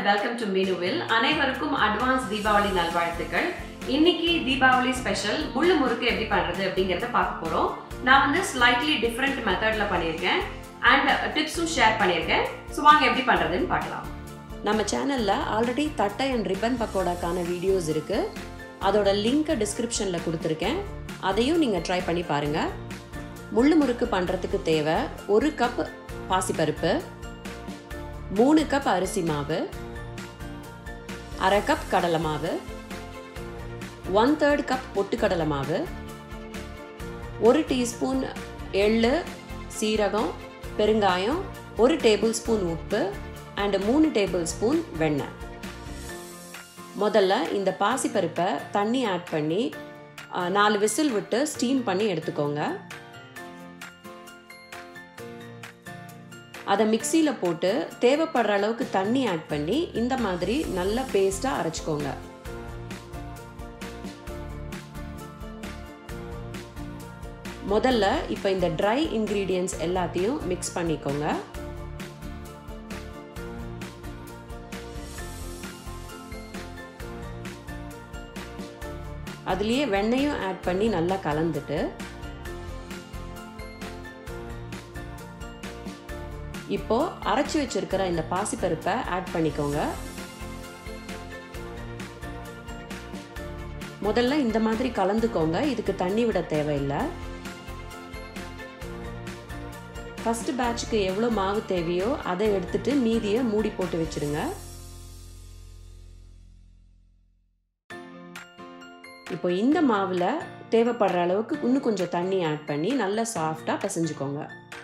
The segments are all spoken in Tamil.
வெல்கம் டு மீனுவில் அனைவருக்கும் அட்வான்ஸ் தீபாவளி நல்வாழ்த்துக்கள் இன்னைக்கு தீபாவளி ஸ்பெஷல் முள்ளு முறுக்கு எப்படி பண்றது அப்படிங்கறத பார்க்க போறோம் நான் வந்து ஸ்லைட்லி டிஃப்ரெண்ட் மெத்தட்ல பண்ணியிருக்கேன் அண்ட் டிப்ஸும் ஷேர் பண்ணியிருக்கேன் ஸோ வாங்க எப்படி பண்றதுன்னு பார்க்கலாம் நம்ம சேனலில் ஆல்ரெடி தட்டை அண்ட் ரிப்பன் பக்கோடாக்கான வீடியோஸ் இருக்குது அதோட லிங்க்கை டிஸ்கிரிப்ஷனில் கொடுத்துருக்கேன் அதையும் நீங்கள் ட்ரை பண்ணி பாருங்கள் முள்ளு முறுக்கு பண்ணுறதுக்கு தேவை ஒரு கப் பாசிப்பருப்பு மூணு கப் அரிசி மாவு அரை கப் கடலை மாவு ஒன் தேர்ட் கப் பொட்டுக்கடலை மாவு ஒரு டீஸ்பூன் எள்ளு சீரகம் பெருங்காயம் ஒரு டேபிள் ஸ்பூன் உப்பு அண்ட் மூணு டேபிள் ஸ்பூன் வெண்ணெய் முதல்ல இந்த பாசிப்பருப்பை தண்ணி ஆட் பண்ணி ஆ, நாலு விசில் விட்டு ஸ்டீம் பண்ணி எடுத்துக்கோங்க அதை மிக்சியில் போட்டு தேவைப்படுற அளவுக்கு தண்ணி ஆட் பண்ணி இந்த மாதிரி நல்ல பேஸ்ட்டாக அரைச்சிக்கோங்க முதல்ல இப்போ இந்த ட்ரை இன்க்ரீடியன்ட்ஸ் எல்லாத்தையும் மிக்ஸ் பண்ணிக்கோங்க அதுலேயே வெண்ணெயும் ஆட் பண்ணி நல்லா கலந்துட்டு இப்போ அரைச்சி வச்சிருக்கிற இந்த பாசிப்பருப்பை ஆட் பண்ணிக்கோங்க முதல்ல இந்த மாதிரி கலந்துக்கோங்க இதுக்கு தண்ணி விட தேவையில்லை ஃபர்ஸ்ட் பேட்ச்க்கு எவ்வளோ மாவு தேவையோ அதை எடுத்துட்டு மீதியை மூடி போட்டு வச்சிருங்க இப்போ இந்த மாவில் தேவைப்படுற அளவுக்கு இன்னும் கொஞ்சம் தண்ணி ஆட் பண்ணி நல்லா சாஃப்டாக பிசைஞ்சுக்கோங்க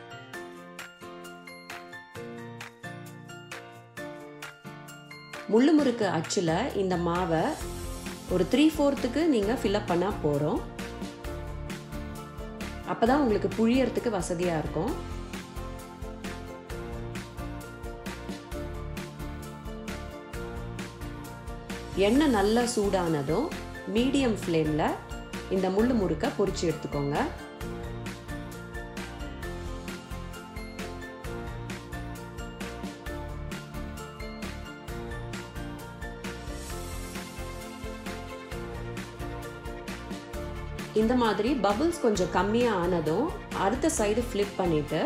முள்ளு முறுக்கு அச்சில் இந்த மாவை ஒரு த்ரீ ஃபோர்த்துக்கு நீங்கள் ஃபில்அப் பண்ணால் போகிறோம் அப்போ தான் உங்களுக்கு புழியறதுக்கு வசதியாக இருக்கும் எண்ணெய் நல்லா சூடானதும் மீடியம் ஃப்ளேமில் இந்த முள்ளு முறுக்கை பொரிச்சு எடுத்துக்கோங்க இந்த மாதிரி பபிள்ஸ் கொஞ்சம் கம்மியாக ஆனதும் அடுத்த சைடு ஃப்ளிப் பண்ணிட்டு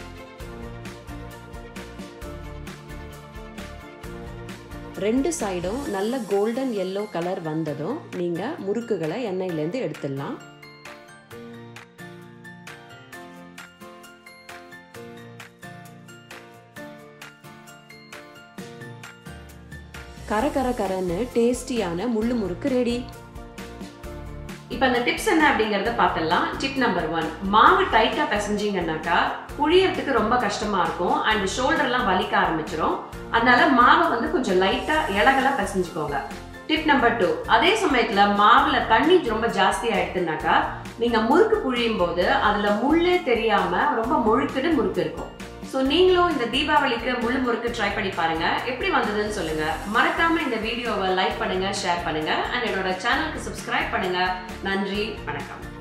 ரெண்டு சைடும் நல்ல கோல்டன் எல்லோ கலர் வந்ததும் நீங்கள் முறுக்குகளை எண்ணெயிலேருந்து எடுத்துடலாம் கர கர கரன்னு டேஸ்டியான முள்ளு முறுக்கு ரெடி இப்போ அந்த டிப்ஸ் என்ன அப்படிங்கறத பார்த்தலாம் டிப் நம்பர் ஒன் மாவு டைட்டா பிசைஞ்சிங்கன்னாக்கா புழியறதுக்கு ரொம்ப கஷ்டமா இருக்கும் அண்ட் ஷோல்டர்லாம் வலிக்க ஆரம்பிச்சிரும் அதனால மாவை வந்து கொஞ்சம் லைட்டா இலகலா பிசைஞ்சுக்கோங்க டிப் நம்பர் டூ அதே சமயத்துல மாவுல தண்ணி ரொம்ப ஜாஸ்தி ஆயிடுதுனாக்கா நீங்க முறுக்கு புழியும் போது அதுல முள்ளே தெரியாம ரொம்ப முழுக்குன்னு முறுக்கு இருக்கும் ஸோ நீங்களும் இந்த தீபாவளிக்கு முள்ளு முறுக்கு ட்ரை பண்ணி பாருங்க எப்படி வந்ததுன்னு சொல்லுங்க மறக்காம இந்த வீடியோவை லைக் பண்ணுங்க ஷேர் பண்ணுங்க அண்ட் என்னோட சேனலுக்கு சப்ஸ்கிரைப் பண்ணுங்க நன்றி வணக்கம்